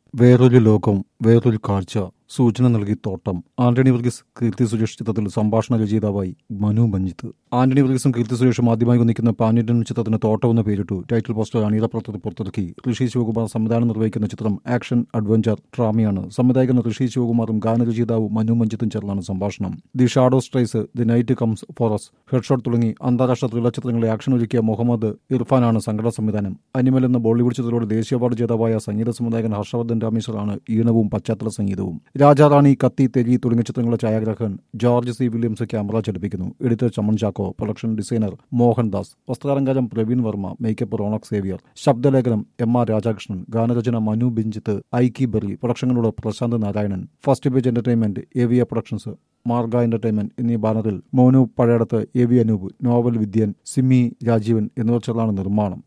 വേറൊരു ലോകം വേറൊരു കാഴ്ച സൂചന നൽകി തോട്ടം ആന്റണി വർഗീസ് കീർത്തി സുരേഷ് ചിത്രത്തിൽ സംഭാഷണ രചയിതാവായി മനു മഞ്ജിത്ത് ആന്റണി വർഗീസും കീർത്തി സുരേഷും ആദ്യമായി ഒന്നിക്കുന്ന പാൻ ഇന്ത്യൻ ചിത്രത്തിന് തോട്ടം എന്ന് പേരിട്ടു ടൈറ്റിൽ പോസ്റ്റർ അണിയറ പ്രവർത്തകർ പുറത്തിറക്കി ഋഷി ശിവകുമാർ സംവിധാനം നിർവഹിക്കുന്ന ചിത്രം ആക്ഷൻ അഡ്വഞ്ചർ ഡ്രാമയാണ് സംവിധായകൻ ഋഷി ശിവകുമാറും ഗാനരചയിതാവും മനു മഞ്ജിത്തും ചേർന്നാണ് സംഭാഷണം the shadow strays the night comes for us headshot തുടങ്ങി അന്താരാഷ്ട്ര ത്രില്ലർ ചിത്രങ്ങളെ ആക്ഷൻ ഒരുക്കിയ മുഹമ്മദ് ഇർഫാനാണ് സംഘടന സംവിധാനം അനിമൽ എന്ന ബോളിവുഡ് ചിത്രത്തിലൂടെ ദേശീയ അവാർഡ് ജേതാവായ സംഗീത സംവിധായകൻ ഹർഷവർദ്ധൻ രാമേശ്വറാണ് ഈണവും പശ്ചാത്തല സംഗീതവും രാജാറാണി കത്തി തെരി തുടങ്ങിയ ചിത്രങ്ങളുടെ ഛായാഗ്രാഹകൻ ജോർജ് സി വില്യംസ് ക്യാമറ ചലിപ്പിക്കുന്നു editor Chaman Chacko production designer Mohandas വസ്ത്രാലങ്കാരം പ്രവീൺ വർമ്മ മേക്കപ്പ് റോണക് സേവിയർ ശബ്ദലേഖനം എം ആർ രാധാകൃഷ്ണൻ ഗാനരചന മനു ബിഞ്ചിത്ത് ഐക്കി ബെറി പ്രൊഡക്ഷനുകളുടെ Prashanth Narayanan First Page Entertainment A V A Productions Marga Entertainment എന്നീ ബാനറിൽ മോനു പഴയടത്ത് എ വി അനൂപ് നോവൽ വിദ്യൻ സിമ്മി രാജീവൻ എന്നിവർ ചേർന്നാണ് നിർമ്മാണം